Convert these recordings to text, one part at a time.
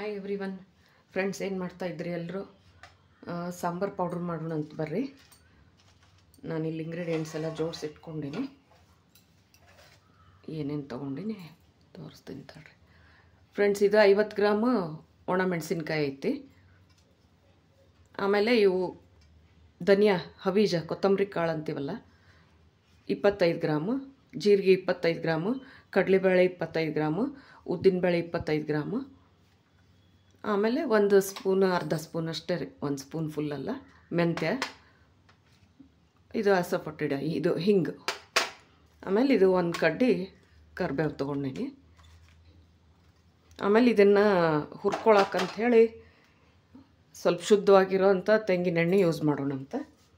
hi every one friends ಏನು ಮಾಡ್ತಾ ಇದ್ರಿ ಎಲ್ಲರೂ ಸಾಂಬಾರು ಪೌಡ್ರ್ ಮಾಡೋಣ ಅಂತ ಬರ್ರಿ ನಾನು ಇಲ್ಲಿ ಇಂಗ್ರೀಡಿಯೆಂಟ್ಸ್ ಎಲ್ಲ ಜೋಡಿಸಿ ಇಟ್ಕೊಂಡೀನಿ ಏನೇನು ತೊಗೊಂಡಿನಿ ತೋರಿಸ್ತೀನಿ ತಡ್ರಿ ಫ್ರೆಂಡ್ಸ್ ಇದು ಐವತ್ತು ಗ್ರಾಮು ಒಣ ಮೆಣಸಿನ್ಕಾಯಿ ಐತಿ ಆಮೇಲೆ ಇವು ಧನಿಯಾ ಹವೀಜ ಕೊತ್ತಂಬರಿ ಕಾಳು ಅಂತೀವಲ್ಲ ಇಪ್ಪತ್ತೈದು ಗ್ರಾಮು ಜೀರಿಗೆ ಇಪ್ಪತ್ತೈದು ಗ್ರಾಮು ಕಡಲೆಬೇಳೆ ಇಪ್ಪತ್ತೈದು ಗ್ರಾಮು ಉದ್ದಿನಬೇಳೆ ಇಪ್ಪತ್ತೈದು ಗ್ರಾಮು ಆಮೇಲೆ ಒಂದು ಸ್ಪೂನ್ ಅರ್ಧ ಸ್ಪೂನ್ ಅಷ್ಟೇ ರೀ ಒಂದು ಸ್ಪೂನ್ ಫುಲ್ಲಲ್ಲ ಮೆಂತ್ಯ ಇದು ಹಸಪಟ್ಟಿಡ ಇದು ಹಿಂಗೆ ಆಮೇಲೆ ಇದು ಒಂದು ಕಡ್ಡಿ ಕರ್ಬೇವು ತೊಗೊಂಡಿನಿ ಆಮೇಲೆ ಇದನ್ನು ಹುರ್ಕೊಳಕ್ಕಂತ ಹೇಳಿ ಸ್ವಲ್ಪ ಶುದ್ಧವಾಗಿರೋ ಅಂಥ ತೆಂಗಿನ ಎಣ್ಣೆ ಯೂಸ್ ಮಾಡೋಣ ಅಂತ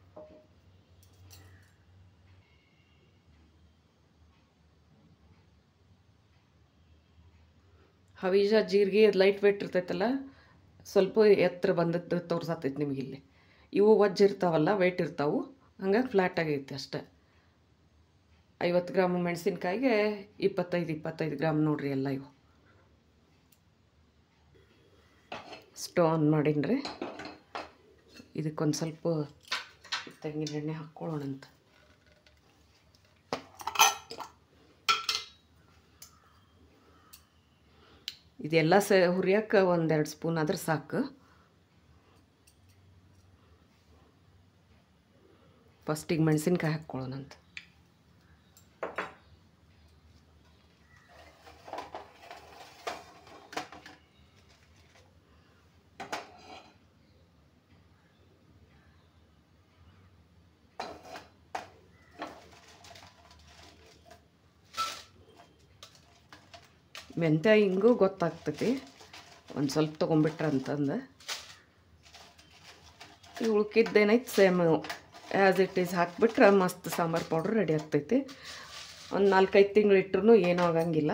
ಹವೀಜ ಜೀರಿಗೆ ಲೈಟ್ ವೇಟ್ ಇರ್ತೈತಲ್ಲ ಸ್ವಲ್ಪ ಎತ್ತರ ಬಂದದ್ದು ತೋರ್ಸತ್ತೈತೆ ನಿಮಗೆ ಇಲ್ಲಿ ಇವು ವಜ್ಜ ಇರ್ತಾವಲ್ಲ ವೇಟ್ ಇರ್ತಾವು ಹಂಗಾಗಿ ಫ್ಲ್ಯಾಟ್ ಆಗೈತೆ ಅಷ್ಟೆ ಐವತ್ತು ಗ್ರಾಮ್ ಮೆಣಸಿನ್ಕಾಯಿಗೆ ಇಪ್ಪತ್ತೈದು ಇಪ್ಪತ್ತೈದು ಗ್ರಾಮ್ ನೋಡ್ರಿ ಎಲ್ಲ ಇವು ಸ್ಟವ್ ಆನ್ ಮಾಡೀನಿ ಇದಕ್ಕೊಂದು ಸ್ವಲ್ಪ ತೆಂಗಿನ ಎಣ್ಣೆ ಹಾಕ್ಕೊಳ್ಳೋಣಂತ ಇದೆಲ್ಲ ಸ ಹುರಿಯೋಕೆ ಒಂದೆರಡು ಸ್ಪೂನ್ ಆದ್ರೆ ಸಾಕು ಫಸ್ಟಿಗೆ ಮೆಣಸಿನ್ಕಾಯಿ ಹಾಕ್ಕೊಳ್ಳೋಣಂತ ಮೆಂತ್ಯ ಹಿಂಗೂ ಗೊತ್ತಾಗ್ತೈತಿ ಒಂದು ಸ್ವಲ್ಪ ತೊಗೊಂಬಿಟ್ರೆ ಅಂತಂದು ಈ ಉಳ್ಕಿದ್ದೇನೈತೆ ಸೇಮ್ ಆ್ಯಸ್ ಇಟ್ ಈಸ್ ಹಾಕ್ಬಿಟ್ರೆ ಮಸ್ತ್ ಸಾಂಬಾರು ಪೌಡ್ರ್ ರೆಡಿ ಆಗ್ತೈತಿ ಒಂದು ನಾಲ್ಕೈದು ತಿಂಗಳು ಇಟ್ರೂ ಏನೂ ಆಗಂಗಿಲ್ಲ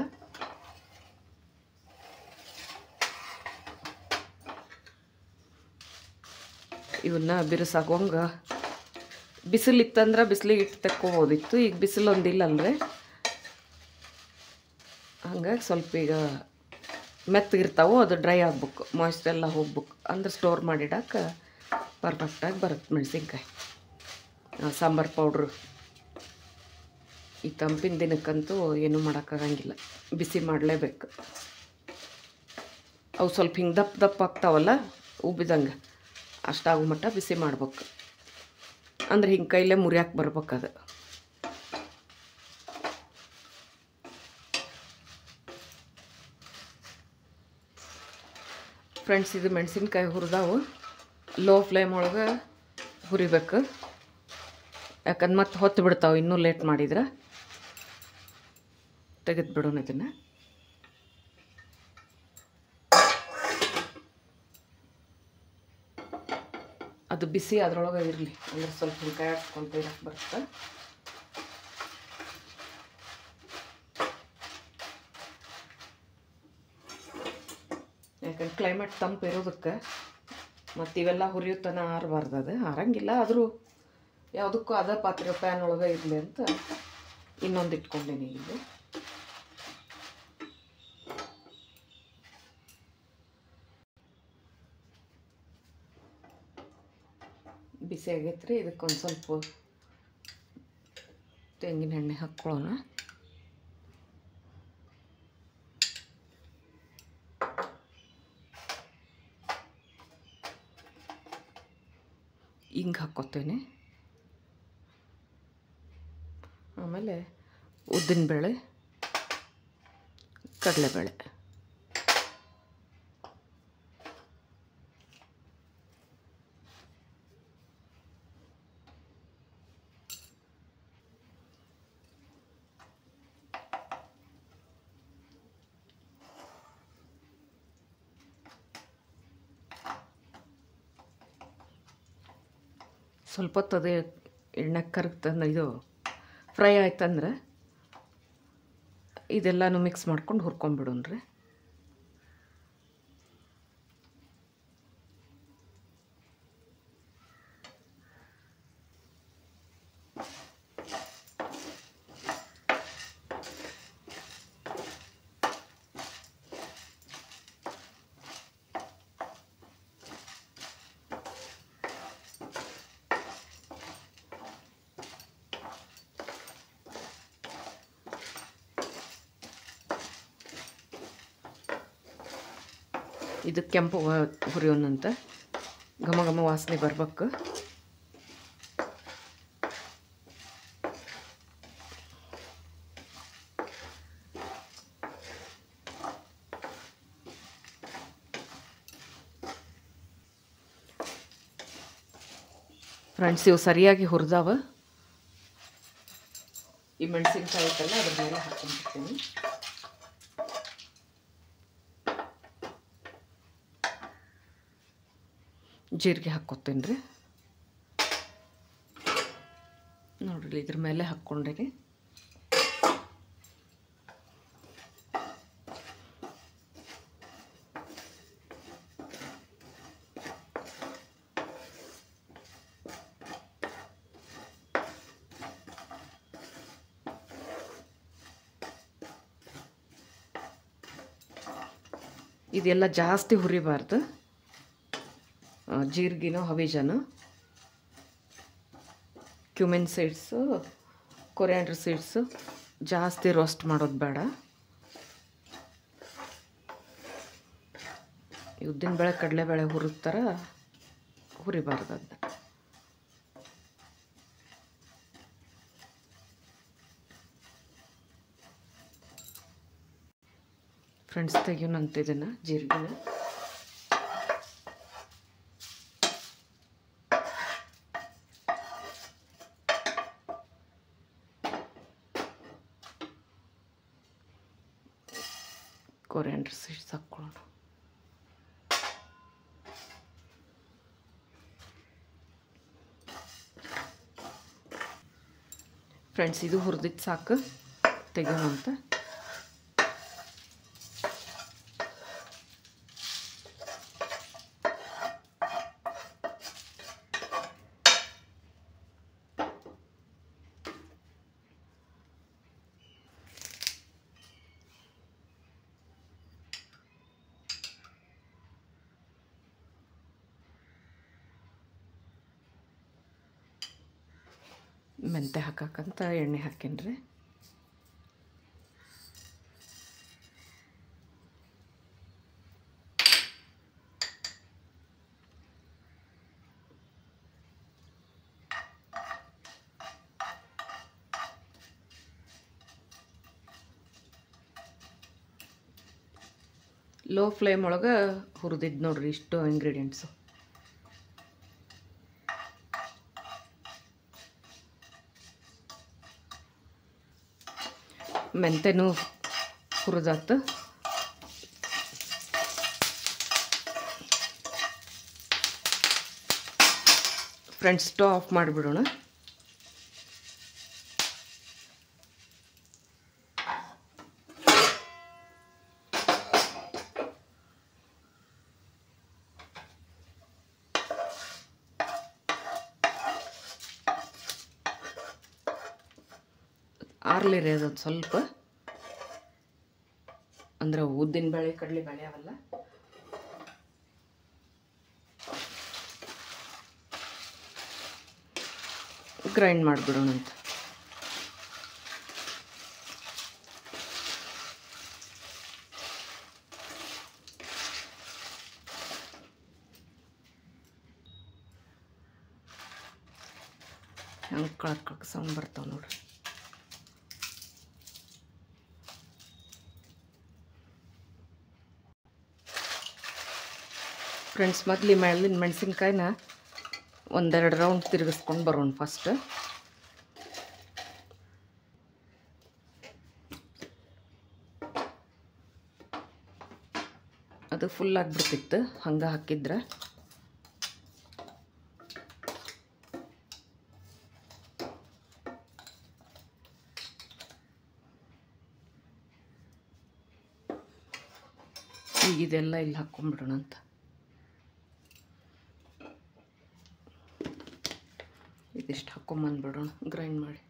ಇವನ್ನ ಬಿರುಸಾಗೋಂಗೆ ಬಿಸಿಲಿತ್ತಂದ್ರೆ ಬಿಸಿಲಿಗೆ ಇಟ್ಟು ತಕ್ಕೋಬೋದಿತ್ತು ಈಗ ಬಿಸಿಲು ಒಂದಿಲ್ಲಲ್ವೇ ಹಂಗಾಗಿ ಸ್ವಲ್ಪ ಈಗ ಮೆತ್ತಗಿರ್ತಾವೆ ಅದು ಡ್ರೈ ಆಗ್ಬೇಕು ಮಾಯ್ಸ್ಚರ್ ಎಲ್ಲ ಹೋಗ್ಬೇಕು ಅಂದ್ರೆ ಸ್ಟೋರ್ ಮಾಡಿಡಕ್ಕೆ ಪರ್ಫೆಕ್ಟಾಗಿ ಬರುತ್ತೆ ಮೆಣಸಿನ್ಕಾಯಿ ಸಾಂಬಾರು ಪೌಡ್ರು ಈ ತಂಪಿನ ದಿನಕ್ಕಂತೂ ಏನೂ ಮಾಡೋಕ್ಕಾಗಂಗಿಲ್ಲ ಬಿಸಿ ಮಾಡಲೇಬೇಕು ಅವು ಸ್ವಲ್ಪ ಹಿಂಗೆ ದಪ್ಪ ದಪ್ಪ ಆಗ್ತಾವಲ್ಲ ಉಬ್ಬಿದಂಗೆ ಅಷ್ಟಾಗೋ ಮಟ್ಟ ಬಿಸಿ ಮಾಡ್ಬೇಕು ಅಂದ್ರೆ ಹಿಂಗೆ ಕೈಲೇ ಮುರಿಯಾಕೆ ಬರ್ಬೇಕು ಅದು ಫ್ರೆಂಡ್ಸ್ ಇದು ಮೆಣಸಿನ್ಕಾಯಿ ಹುರಿದಾವು ಲೋ ಫ್ಲೇಮ್ ಒಳಗೆ ಹುರಿಬೇಕು ಯಾಕಂದ್ರೆ ಮತ್ತೆ ಹೊತ್ತು ಬಿಡ್ತಾವೆ ಇನ್ನೂ ಲೇಟ್ ಮಾಡಿದ್ರೆ ತೆಗೆದು ಬಿಡೋಣ ಇದನ್ನು ಅದು ಬಿಸಿ ಅದರೊಳಗೆ ಇರಲಿ ಅಂದ್ರೆ ಸ್ವಲ್ಪ ಹಿಂಗೆ ಕೈ ಆಡ್ಸ್ಕೊಂತ ಇರಕ್ಕೆ ಬರುತ್ತೆ ಯಾಕಂದ್ರೆ ಕ್ಲೈಮೇಟ್ ತಂಪು ಇರೋದಕ್ಕೆ ಮತ್ತು ಇವೆಲ್ಲ ಹುರಿಯುತ್ತಾನ ಆರಬಾರ್ದು ಅದು ಆರಂಗಿಲ್ಲ ಆದರೂ ಯಾವುದಕ್ಕೂ ಅದ ಪಾತ್ರೆ ಪ್ಯಾನ್ ಒಳಗೆ ಇರಲಿ ಅಂತ ಇನ್ನೊಂದು ಇಟ್ಕೊಂಡೀನಿ ಇಲ್ಲಿ ಬಿಸಿ ಆಗೈತೆ ರೀ ಇದಕ್ಕೊಂದು ಸ್ವಲ್ಪ ತೆಂಗಿನ ಎಣ್ಣೆ ಹಾಕ್ಕೊಳ್ಳೋಣ ಹಿಂಗೆ ಹಾಕ್ಕೊತೇನೆ ಆಮೇಲೆ ಉದ್ದಿನಬೇಳೆ ಕಡಲೆಬೇಳೆ ಸ್ವಲ್ಪ ಹೊತ್ತು ಅದೇ ಎಣ್ಣೆ ಕರಗ್ತಂದ್ರೆ ಇದು ಫ್ರೈ ಆಯ್ತಂದ್ರೆ ಇದೆಲ್ಲನೂ ಮಿಕ್ಸ್ ಮಾಡ್ಕೊಂಡು ಹುರ್ಕೊಂಡ್ಬಿಡೋಣ್ರಿ ಇದು ಕೆಂಪು ಹುರಿಯೋನಂತ ಘಮ ಘಮ ವಾಸನೆ ಬರ್ಬೇಕು ಫ್ರೆಂಡ್ಸ್ ಇವು ಸರಿಯಾಗಿ ಹುರಿದಾವ ಈ ಮೆಣಸಿನ್ಕಾಯಿ ಐತಲ್ಲ ಅದ್ರ ಮೇಲೆ ಹಾಕೊಂಡ್ಬಿಡ್ತೀನಿ ಜೀರಿಗೆ ಹಾಕ್ಕೊತೀನಿ ರೀ ನೋಡ್ರಿ ಇದ್ರ ಮೇಲೆ ಹಾಕ್ಕೊಂಡೇನಿ ಇದೆಲ್ಲ ಜಾಸ್ತಿ ಹುರಿಬಾರ್ದು ಆ, ಜೀರಿಗೆನೋ ಹವಿಜನೋ ಕ್ಯುಮಿನ್ ಸೀಡ್ಸು ಕೊರಿಯಾಂಡ್ರ್ ಸೀಡ್ಸು ಜಾಸ್ತಿ ರೋಸ್ಟ್ ಮಾಡೋದು ಬೇಡ ಉದ್ದಿನಬೇಳೆ ಕಡಲೆಬೇಳೆ ಹುರಿದ ಥರ ಹುರಿಬಾರ್ದು ಅದನ್ನ ಫ್ರೆಂಡ್ಸ್ ತೆಗಿಯೋಣಂತ ಇದನ್ನು ಜೀರಿಗೆನ ಕೊರಿಯಾಂಡರ್ ಸೀಡ್ಸ್ ಹಾಕ್ಕೊಳ್ಳೋಣ ಫ್ರೆಂಡ್ಸ್ ಇದು ಹುರಿದಿದ್ದು ಸಾಕು ತೆಗೋಣ ಅಂತ ಮೆಂತೆ ಹಾಕಕ್ಕಂತ ಎಣ್ಣೆ ಹಾಕೀನಿ ಲೋ ಫ್ಲೇಮ್ ಒಳಗೆ ಹುರಿದಿದ್ದು ನೋಡ್ರಿ ಇಷ್ಟು ಇಂಗ್ರೀಡಿಯೆಂಟ್ಸು ಮೆಂತೆನೂ ಹುರಿದಾತು ಫ್ರೆಂಡ್ಸ್ ಸ್ಟವ್ ಆಫ್ ಮಾಡಿಬಿಡೋಣ ಆರ್ಲಿರಿ ಅದೊಂದು ಸ್ವಲ್ಪ ಅಂದ್ರೆ ಉದ್ದಿನ ಬೇಳೆ ಕಡಲೆ ಬೇಳೆ ಅವೆಲ್ಲ ಗ್ರೈಂಡ್ ಮಾಡಿಬಿಡೋಣ ಅಂತ ಹಂಗೆ ಕಳಕ್ ಕಳಕ್ ಸೌಂಡ್ ಬರ್ತಾವೆ ನೋಡ್ರಿ ಫ್ರೆಂಡ್ಸ್ ಮೊದಲು ಮೇಲಿನ ಮೆಣಸಿನ್ಕಾಯಿನ ಒಂದೆರಡು ರೌಂಡ್ ತಿರುಗಿಸ್ಕೊಂಡು ಬರೋಣ ಫಸ್ಟ್ ಅದು ಫುಲ್ ಆಗಿಬಿಡ್ತಿತ್ತು ಹಂಗೆ ಹಾಕಿದ್ರೆ ಈಗ ಇದೆಲ್ಲ ಇಲ್ಲಿ ಹಾಕ್ಕೊಂಬಿಡೋಣ ಅಂತ ಇದಿಷ್ಟು ಹಾಕ್ಕೊಂಬಂದ್ಬಿಡೋಣ ಗ್ರೈಂಡ್ ಮಾಡಿ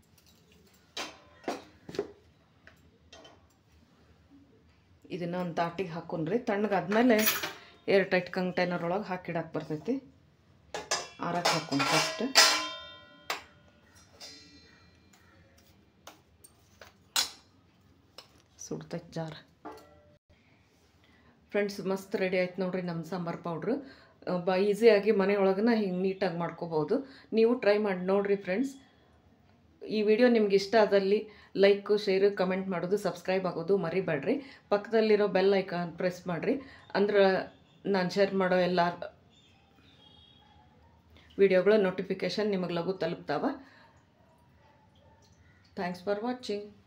ಇದನ್ನು ಒಂದು ತಾಟಿಗೆ ಹಾಕೊಂಡ್ರಿ ತಣ್ಣಗಾದ್ಮೇಲೆ ಏರ್ ಟೈಟ್ ಕಂಟೈನರ್ ಒಳಗೆ ಹಾಕಿಡಕ್ಕೆ ಬರ್ತೈತಿ ಆರಕ್ಕೆ ಹಾಕೊಂಡು ಫಸ್ಟ್ ಸುಡ್ತೈತಿ ಜಾರ ಫ್ರೆಂಡ್ಸ್ ಮಸ್ತ್ ರೆಡಿ ಆಯ್ತು ನೋಡ್ರಿ ನಮ್ಮ ಸಾಂಬಾರು ಪೌಡ್ರು ಬ ಈಸಿಯಾಗಿ ಮನೆಯೊಳಗನ ಹಿಂಗೆ ನೀಟಾಗಿ ಮಾಡ್ಕೋಬೋದು ನೀವು ಟ್ರೈ ಮಾಡಿ ನೋಡಿರಿ ಫ್ರೆಂಡ್ಸ್ ಈ ವಿಡಿಯೋ ನಿಮ್ಗೆ ಇಷ್ಟ ಆದಲ್ಲಿ ಲೈಕು ಶೇರು ಕಮೆಂಟ್ ಮಾಡೋದು ಸಬ್ಸ್ಕ್ರೈಬ್ ಆಗೋದು ಮರಿಬೇಡ್ರಿ ಪಕ್ಕದಲ್ಲಿರೋ ಬೆಲ್ ಐಕಾನ್ ಪ್ರೆಸ್ ಮಾಡಿರಿ ಅಂದ್ರೆ ನಾನು ಶೇರ್ ಮಾಡೋ ಎಲ್ಲ ವಿಡಿಯೋಗಳ ನೋಟಿಫಿಕೇಷನ್ ನಿಮಗೆ ಲಘು ತಲುಪ್ತಾವ ಥ್ಯಾಂಕ್ಸ್ ಫಾರ್ ವಾಚಿಂಗ್